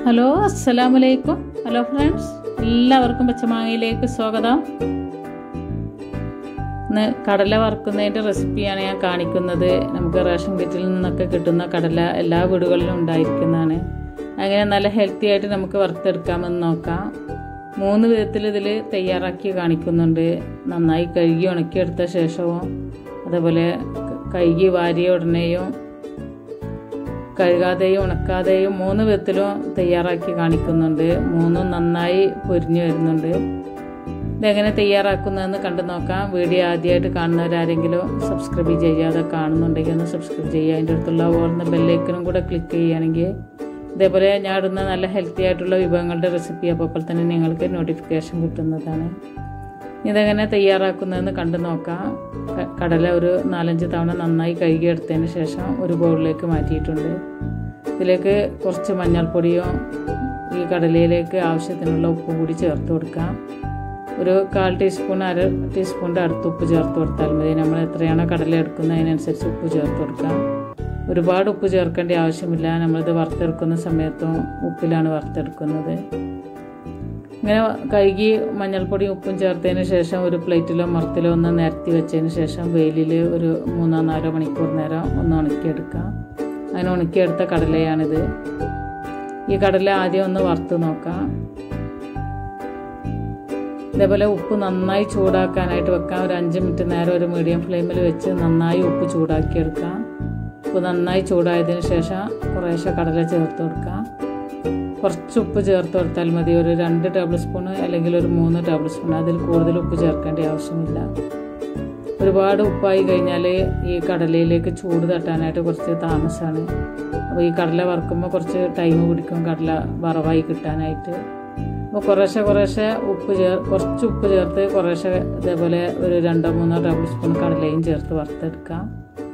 hello അസ്സലാമു അലൈക്കും hello friends എല്ലാവർക്കും പച്ചമാങ്ങയിലേക്ക് സ്വാഗതം ഇന്ന് കടല വറുക്കുന്നതിൻ്റെ റെസിപ്പിയാണ് ഞാൻ കാണിക്കുന്നത് നമുക്ക് റേഷൻ കിറ്റിൽ നിന്നൊക്കെ കിട്ടുന്ന കടല എല്ലാ വീടുകളിലും ഉണ്ടായിരിക്കുന്നതാണ് അങ്ങനെ നല്ല ഹെൽത്തി ആയിട്ട് നമുക്ക് വറുത്തെടുക്കാമെന്ന് നോക്കാം മൂന്ന് വിധത്തിൽ ഇതിൽ തയ്യാറാക്കി കാണിക്കുന്നുണ്ട് നന്നായി കഴുകി ഉണക്കിയെടുത്ത ശേഷവും അതേപോലെ കഴുകി വാരിയ ഉടനെയും കഴുകാതെയും ഉണക്കാതെയും മൂന്ന് വിധത്തിലും തയ്യാറാക്കി കാണിക്കുന്നുണ്ട് മൂന്നും നന്നായി പൊരിഞ്ഞു വരുന്നുണ്ട് ഇതെങ്ങനെ തയ്യാറാക്കുന്നതെന്ന് കണ്ടു നോക്കാം വീഡിയോ ആദ്യമായിട്ട് കാണുന്നവരാരെങ്കിലും സബ്സ്ക്രൈബ് ചെയ്യാതെ കാണുന്നുണ്ടെങ്കിൽ ഒന്ന് സബ്സ്ക്രൈബ് ചെയ്യുക അതിൻ്റെ അടുത്തുള്ള ഓർന്ന ബെല്ലൈക്കനും കൂടെ ക്ലിക്ക് ചെയ്യുകയാണെങ്കിൽ ഇതേപോലെ ഞാൻ ഇടുന്ന നല്ല ഹെൽത്തി ആയിട്ടുള്ള വിഭവങ്ങളുടെ റെസിപ്പി അപ്പോൾ തന്നെ നിങ്ങൾക്ക് നോട്ടിഫിക്കേഷൻ കിട്ടുന്നതാണ് ഇതെങ്ങനെ തയ്യാറാക്കുന്നതെന്ന് കണ്ടു നോക്കാം കടല ഒരു നാലഞ്ച് തവണ നന്നായി കഴുകിയെടുത്തതിന് ശേഷം ഒരു ബൗളിലേക്ക് മാറ്റിയിട്ടുണ്ട് ഇതിലേക്ക് കുറച്ച് മഞ്ഞൾപ്പൊടിയോ ഈ കടലയിലേക്ക് ആവശ്യത്തിനുള്ള ഉപ്പ് കൂടി ചേർത്ത് കൊടുക്കാം ഒരു കാൽ ടീസ്പൂൺ അര ടീസ്പൂണിൻ്റെ അടുത്ത് ഉപ്പ് ചേർത്ത് കൊടുത്താൽ മതി നമ്മൾ എത്രയാണോ കടല എടുക്കുന്നത് അതിനനുസരിച്ച് ഉപ്പ് ചേർത്ത് കൊടുക്കാം ഒരുപാട് ഉപ്പ് ചേർക്കേണ്ട ആവശ്യമില്ല നമ്മളിത് വറുത്തെടുക്കുന്ന സമയത്തും ഉപ്പിലാണ് വറുത്തെടുക്കുന്നത് ഇങ്ങനെ കഴുകി മഞ്ഞൾപ്പൊടി ഉപ്പും ചേർത്തതിന് ശേഷം ഒരു പ്ലേറ്റിലോ മറത്തിലോ ഒന്ന് നിരത്തി വെച്ചതിന് ശേഷം വെയിലിൽ ഒരു മൂന്നോ നാലോ മണിക്കൂർ നേരം ഒന്ന് ഉണക്കിയെടുക്കാം അങ്ങനെ ഉണക്കിയെടുത്ത കടലയാണിത് ഈ കടല ആദ്യം ഒന്ന് വറുത്ത് നോക്കാം ഇതേപോലെ ഉപ്പ് നന്നായി ചൂടാക്കാനായിട്ട് വെക്കാം ഒരു അഞ്ച് മിനിറ്റ് നേരം ഒരു മീഡിയം ഫ്ലെയിമിൽ വെച്ച് നന്നായി ഉപ്പ് ചൂടാക്കിയെടുക്കാം ഉപ്പ് നന്നായി ചൂടായതിന് ശേഷം കുറേശ്ശെ കടല ചേർത്ത് കൊടുക്കാം കുറച്ച് ഉപ്പ് ചേർത്ത് കൊടുത്താൽ മതി ഒരു രണ്ട് ടേബിൾ സ്പൂൺ അല്ലെങ്കിൽ ഒരു മൂന്ന് ടേബിൾ സ്പൂൺ അതിൽ കൂടുതൽ ഉപ്പ് ചേർക്കേണ്ട ആവശ്യമില്ല ഒരുപാട് ഉപ്പായി കഴിഞ്ഞാൽ ഈ കടലയിലേക്ക് ചൂട് തട്ടാനായിട്ട് കുറച്ച് താമസമാണ് അപ്പോൾ ഈ കടല വറുക്കുമ്പോൾ കുറച്ച് ടൈം പിടിക്കും കടല വറവായി കിട്ടാനായിട്ട് അപ്പോൾ കുറേശ്ശെ കുറേശ്ശെ ഉപ്പ് ചേർ കുറച്ച് ഉപ്പ് ചേർത്ത് കുറേശ്ശെ ഇതേപോലെ ഒരു രണ്ടോ മൂന്നോ ടേബിൾ സ്പൂൺ കടലയും ചേർത്ത് വറുത്തെടുക്കാം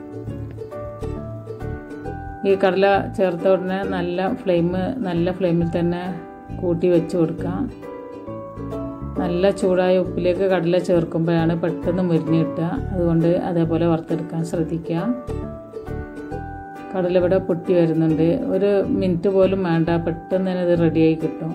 ഈ കടല ചേർത്ത ഉടനെ നല്ല ഫ്ലെയിം നല്ല ഫ്ലെയിമിൽ തന്നെ കൂട്ടി വെച്ച് കൊടുക്കാം നല്ല ചൂടായ ഉപ്പിലേക്ക് കടല ചേർക്കുമ്പോഴാണ് പെട്ടെന്ന് മുരിഞ്ഞ് കിട്ടുക അതുകൊണ്ട് അതേപോലെ വറുത്തെടുക്കാൻ ശ്രദ്ധിക്കുക കടല ഇവിടെ പൊട്ടി വരുന്നുണ്ട് ഒരു മിനിറ്റ് പോലും വേണ്ട പെട്ടെന്ന് തന്നെ ഇത് റെഡിയായി കിട്ടും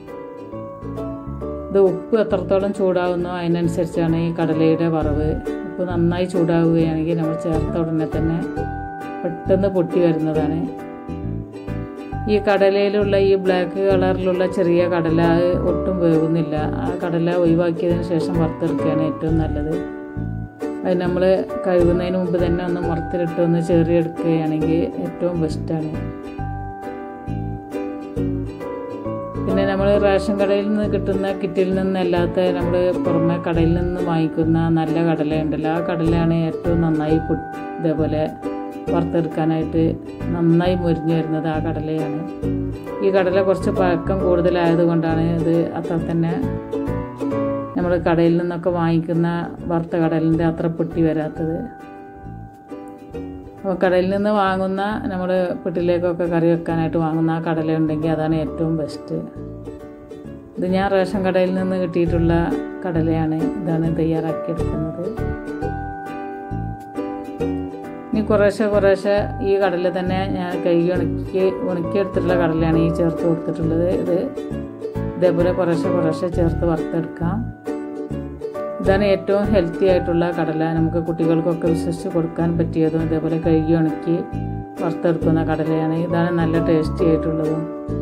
ഇത് ഉപ്പ് എത്രത്തോളം ചൂടാവുന്നോ അതിനനുസരിച്ചാണ് ഈ കടലയുടെ വറവ് ഉപ്പ് നന്നായി ചൂടാവുകയാണെങ്കിൽ നമ്മൾ ചേർത്ത ഉടനെ തന്നെ പെട്ടെന്ന് പൊട്ടി വരുന്നതാണ് ഈ കടലയിലുള്ള ഈ ബ്ലാക്ക് കളറിലുള്ള ചെറിയ കടല ഒട്ടും വേവുന്നില്ല ആ കടല ഒഴിവാക്കിയതിന് ശേഷം വറുത്തെടുക്കുകയാണ് ഏറ്റവും നല്ലത് അത് നമ്മൾ കഴുകുന്നതിന് മുമ്പ് തന്നെ ഒന്ന് മുറത്തിലിട്ട് ഒന്ന് ചെറിയെടുക്കുകയാണെങ്കിൽ ഏറ്റവും ബെസ്റ്റാണ് പിന്നെ നമ്മൾ റേഷൻ കടയിൽ നിന്ന് കിട്ടുന്ന കിറ്റിൽ നിന്നല്ലാത്ത നമ്മൾ പുറമെ കടയിൽ നിന്ന് വാങ്ങിക്കുന്ന നല്ല കടല ഉണ്ടല്ലോ ആ കടലയാണ് ഏറ്റവും നന്നായി ഇതേപോലെ വറുത്തെടുക്കാനായിട്ട് നന്നായി മുരിഞ്ഞു വരുന്നത് ആ കടലയാണ് ഈ കടല കുറച്ച് പഴക്കം കൂടുതലായതുകൊണ്ടാണ് ഇത് അത്ര തന്നെ നമ്മൾ കടയിൽ നിന്നൊക്കെ വാങ്ങിക്കുന്ന വറുത്ത കടലിൻ്റെ അത്ര പൊട്ടി വരാത്തത് അപ്പോൾ കടയിൽ നിന്ന് വാങ്ങുന്ന നമ്മൾ വീട്ടിലേക്കൊക്കെ കറി വെക്കാനായിട്ട് വാങ്ങുന്ന ആ കടല ഉണ്ടെങ്കിൽ അതാണ് ഏറ്റവും ബെസ്റ്റ് ഇത് ഞാൻ റേഷൻ കടയിൽ നിന്ന് കിട്ടിയിട്ടുള്ള കടലയാണ് ഇതാണ് തയ്യാറാക്കിയെടുക്കുന്നത് ഇനി കുറേശ്ശെ കുറേശ്ശെ ഈ കടല തന്നെ ഞാൻ കഴുകി ഉണക്കി ഉണക്കിയെടുത്തിട്ടുള്ള കടലയാണ് ഈ ചേർത്ത് കൊടുത്തിട്ടുള്ളത് ഇത് ഇതേപോലെ കുറേശ്ശെ കുറേശ്ശെ ചേർത്ത് വറുത്തെടുക്കാം ഇതാണ് ഏറ്റവും ഹെൽത്തി ആയിട്ടുള്ള കടല നമുക്ക് കുട്ടികൾക്കൊക്കെ വിശ്വസിച്ച് കൊടുക്കാൻ പറ്റിയതും ഇതേപോലെ കഴുകി ഉണക്കി വറുത്തെടുക്കുന്ന കടലയാണ് ഇതാണ് നല്ല ടേസ്റ്റി ആയിട്ടുള്ളതും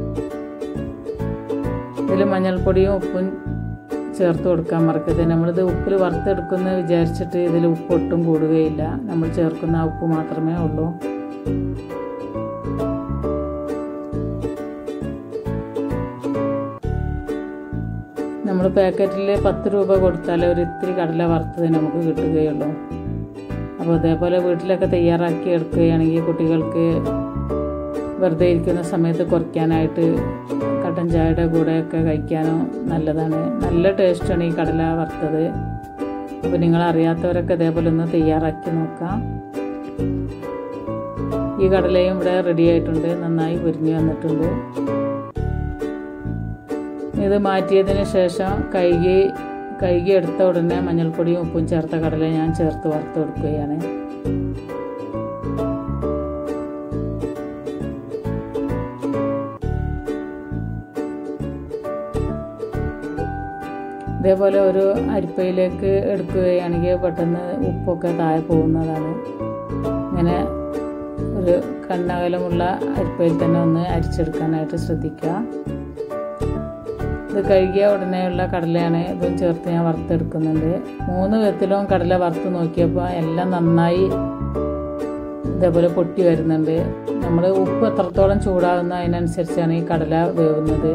ഇതിൽ മഞ്ഞൾപ്പൊടിയും ഉപ്പും ചേർത്ത് കൊടുക്കാൻ മറക്കരുത് നമ്മളിത് ഉപ്പിൽ വറുത്തെടുക്കുന്ന വിചാരിച്ചിട്ട് ഇതിൽ ഉപ്പ് ഒട്ടും കൂടുകയില്ല നമ്മൾ ചേർക്കുന്ന ആ ഉപ്പ് മാത്രമേ ഉള്ളൂ നമ്മൾ പാക്കറ്റിൽ പത്ത് രൂപ കൊടുത്താൽ ഒരു ഇത്തിരി കടല വറുത്തത് നമുക്ക് കിട്ടുകയുള്ളൂ അപ്പോൾ അതേപോലെ വീട്ടിലൊക്കെ തയ്യാറാക്കി എടുക്കുകയാണെങ്കിൽ കുട്ടികൾക്ക് വെറുതെ ഇരിക്കുന്ന സമയത്ത് കുറയ്ക്കാനായിട്ട് കട്ടൻ ചായയുടെ കൂടെയൊക്കെ കഴിക്കാനും നല്ലതാണ് നല്ല ടേസ്റ്റാണ് ഈ കടല വറുത്തത് അപ്പോൾ നിങ്ങൾ അറിയാത്തവരൊക്കെ ഇതേപോലെ ഒന്ന് തയ്യാറാക്കി നോക്കാം ഈ കടലയും ഇവിടെ റെഡി ആയിട്ടുണ്ട് നന്നായി പൊരിഞ്ഞു വന്നിട്ടുണ്ട് ഇത് മാറ്റിയതിന് ശേഷം കഴുകി കഴുകി എടുത്ത ഉടനെ മഞ്ഞൾപ്പൊടിയും ഉപ്പും ചേർത്ത കടല ഞാൻ ചേർത്ത് വറുത്ത് കൊടുക്കുകയാണ് ഇതേപോലെ ഒരു അരിപ്പയിലേക്ക് എടുക്കുകയാണെങ്കിൽ പെട്ടെന്ന് ഉപ്പൊക്കെ താഴെ പോകുന്നതാണ് ഇങ്ങനെ ഒരു കണ്ണകലമുള്ള അരിപ്പയിൽ തന്നെ ഒന്ന് അരിച്ചെടുക്കാനായിട്ട് ശ്രദ്ധിക്കുക ഇത് കഴുകിയ ഉടനെയുള്ള കടലയാണ് ഇതും ചേർത്ത് ഞാൻ വറുത്തെടുക്കുന്നുണ്ട് മൂന്ന് വിധത്തിലും കടല വറുത്ത് നോക്കിയപ്പോൾ എല്ലാം നന്നായി ഇതേപോലെ പൊട്ടി വരുന്നുണ്ട് നമ്മൾ ഉപ്പ് എത്രത്തോളം ചൂടാകുന്ന അതിനനുസരിച്ചാണ് ഈ കടല വേവുന്നത്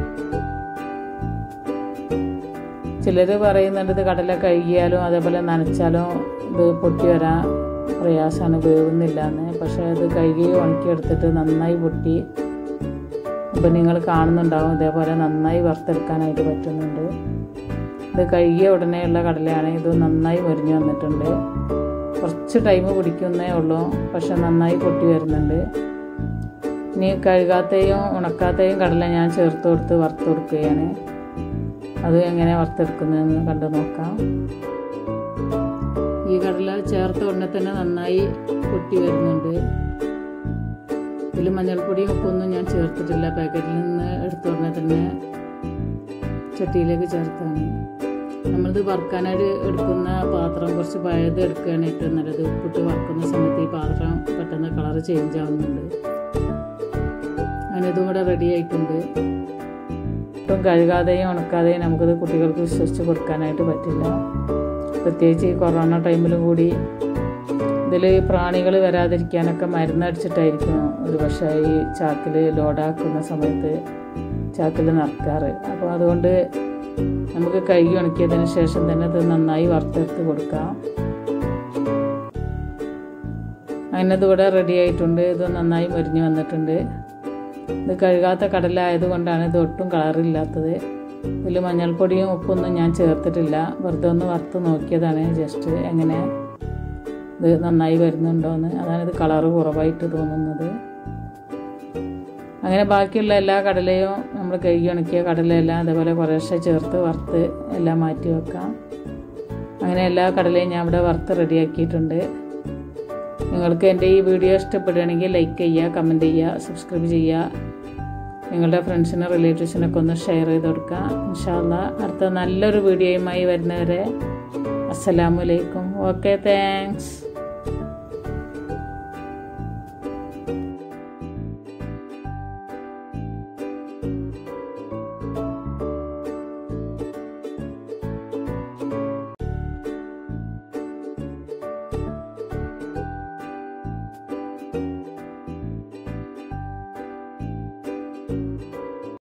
ചിലർ പറയുന്നുണ്ട് ഇത് കടല കഴുകിയാലും അതേപോലെ നനച്ചാലും ഇത് പൊട്ടി വരാൻ പ്രയാസമാണ് വേവുന്നില്ല എന്ന് പക്ഷേ അത് കഴുകി ഉണക്കിയെടുത്തിട്ട് നന്നായി പൊട്ടി ഇപ്പം നിങ്ങൾ കാണുന്നുണ്ടാവും ഇതേപോലെ നന്നായി വറുത്തെടുക്കാനായിട്ട് പറ്റുന്നുണ്ട് ഇത് കഴുകിയ ഉടനെയുള്ള കടലയാണ് ഇത് നന്നായി മുരിഞ്ഞു വന്നിട്ടുണ്ട് കുറച്ച് ടൈം പിടിക്കുന്നേ ഉള്ളൂ പക്ഷെ നന്നായി പൊട്ടി വരുന്നുണ്ട് ഇനി കഴുകാത്തയും ഉണക്കാത്തയും കടല ഞാൻ ചേർത്ത് കൊടുത്ത് വറുത്ത് കൊടുക്കുകയാണ് അത് എങ്ങനെ വറുത്തെടുക്കുന്നതെന്ന് കണ്ടു നോക്കാം ഈ കടല ചേർത്ത ഉടനെ തന്നെ നന്നായി പൊട്ടി വരുന്നുണ്ട് ഇതിൽ മഞ്ഞൾപ്പൊടിയും ഉപ്പൊന്നും ഞാൻ ചേർത്തിട്ടില്ല പാക്കറ്റിൽ നിന്ന് എടുത്ത ഉടനെ തന്നെ ചട്ടിയിലേക്ക് ചേർത്താണ് നമ്മളിത് വറുക്കാനായിട്ട് എടുക്കുന്ന പാത്രം കുറച്ച് പഴയത് എടുക്കുകയാണ് ഏറ്റവും നല്ലത് ഉപ്പിട്ട് വറുക്കുന്ന സമയത്ത് ഈ പാത്രം പെട്ടെന്ന് കളർ ചേഞ്ച് ആവുന്നുണ്ട് അങ്ങനെ ഇതും കൂടെ റെഡി ആയിട്ടുണ്ട് ഇപ്പം കഴുകാതെയും ഉണക്കാതെയും നമുക്കിത് കുട്ടികൾക്ക് വിശ്വസിച്ച് കൊടുക്കാനായിട്ട് പറ്റില്ല പ്രത്യേകിച്ച് ഈ കൊറോണ ടൈമിലും കൂടി ഇതിൽ പ്രാണികൾ വരാതിരിക്കാനൊക്കെ മരുന്നടിച്ചിട്ടായിരിക്കും ഒരു പക്ഷേ ഈ ചാക്കിൽ ലോഡാക്കുന്ന സമയത്ത് ചാക്കിൽ നിറക്കാറ് അപ്പോൾ അതുകൊണ്ട് നമുക്ക് കഴുകി ഉണക്കിയതിന് ശേഷം തന്നെ ഇത് നന്നായി വറുത്തെടുത്ത് കൊടുക്കാം അങ്ങനെ ഇതിവിടെ റെഡി ആയിട്ടുണ്ട് ഇത് നന്നായി മരിഞ്ഞു വന്നിട്ടുണ്ട് ഇത് കഴുകാത്ത കടല ആയതുകൊണ്ടാണ് ഇത് ഒട്ടും കളറില്ലാത്തത് ഇതിൽ മഞ്ഞൾപ്പൊടിയും ഉപ്പൊന്നും ഞാൻ ചേർത്തിട്ടില്ല വെറുതെ ഒന്ന് വറുത്ത് നോക്കിയതാണ് ജസ്റ്റ് എങ്ങനെ ഇത് നന്നായി വരുന്നുണ്ടോയെന്ന് അതാണ് ഇത് കളറ് കുറവായിട്ട് തോന്നുന്നത് അങ്ങനെ ബാക്കിയുള്ള എല്ലാ കടലയും നമ്മൾ കഴുകി ഉണക്കിയ കടലയെല്ലാം അതേപോലെ കുറേശ്ശെ ചേർത്ത് വറുത്ത് എല്ലാം മാറ്റി വെക്കാം അങ്ങനെ എല്ലാ കടലയും ഞാൻ ഇവിടെ വറുത്ത് റെഡിയാക്കിയിട്ടുണ്ട് നിങ്ങൾക്ക് എൻ്റെ ഈ വീഡിയോ ഇഷ്ടപ്പെടുകയാണെങ്കിൽ ലൈക്ക് ചെയ്യുക കമൻറ്റ് ചെയ്യുക സബ്സ്ക്രൈബ് ചെയ്യുക നിങ്ങളുടെ ഫ്രണ്ട്സിനും റിലേറ്റീവ്സിനൊക്കെ ഒന്ന് ഷെയർ ചെയ്ത് കൊടുക്കുക ഇൻഷാല്ല അടുത്ത നല്ലൊരു വീഡിയോയുമായി വരുന്നവരെ അസ്സലാമലൈക്കും ഓക്കെ താങ്ക്സ്